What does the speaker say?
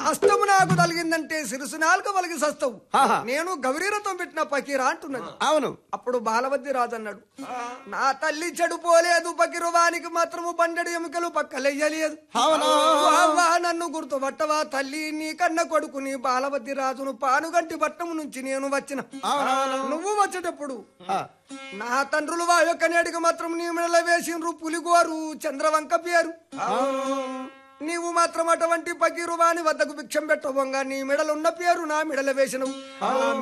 హస్తము నాకు తలిగిందంటే సిరుసు నాలుక వలిగి సస్తవు ఆహా. నేను గౌరీరథం పెట్టిన పకీరా అంటున్నది అవును అప్పుడు బాలవద్ది రాజు అన్నాడు నా తల్లి చెడిపోలేదు పకిరువానికి మాత్రము బండెడు ఎముకలు పక్కలెయ్యలేదు అవును. వావ్వా, నన్ను గుర్తుపట్టవా తల్లి నీ కన్న కొడుకుని బాలవద్ది రాజును పానుగంటి పట్టణం నుంచి నేను వచ్చిన నువ్వు వచ్చేటప్పుడు ఆ, నా తండ్రులు వా యొక్క నేటికి మాత్రం నీ మెడల వేసిండ్రు పులిగోరు చంద్రవంక పేరు నీవు మాత్రం అటువంటి పకీరు వాని వద్దకు భిక్షం పెట్టవంగా నీ మెడలున్న పేరు నా మెడల వేసినవు